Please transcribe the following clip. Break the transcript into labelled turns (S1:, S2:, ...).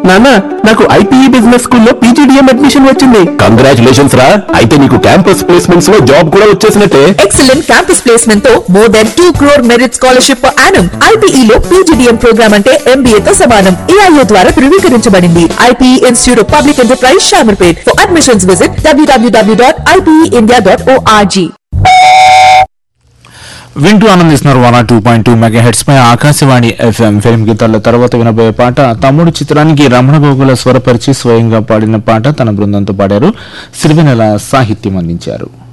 S1: నాన్న నాకు IPE business స్కూల్లో పీజీడిఎం అడ్మిషన్ వచ్చింది కంగ్రాచులేషన్స్ రా అయితే నీకు క్యాంపస్ ప్లేస్మెంట్స్ లో జాబ్ కూడా వచ్చేసినట్టే
S2: ఎక్సలెంట్ క్యాంపస్ ప్లేస్మెంట్ తో more than two crore merit scholarship per annum IPE లో పీజీడీఎం ప్రోగ్రామ్ అంటే ఎంబీఏ తో సమానం ఏఐఏ ద్వారా ధృవీకరించబడింది IPE institute of public enterprise Shamirpet for admissions visit W W W dot IPE dot O R G
S3: వింటూ ఆనందిస్తున్నారు one two point two mega hertz పై ఆకాశవాణి ఎఫ్ఎం ఫిల్మ్ గీతాల తర్వాత వినబోయే పాట తమ్ముడు చిత్రానికి రమణ గోగుల స్వరపరిచి స్వయంగా పాడిన పాట తన బృందంతో పాడారు సిరివెనెల సాహిత్యం అందించారు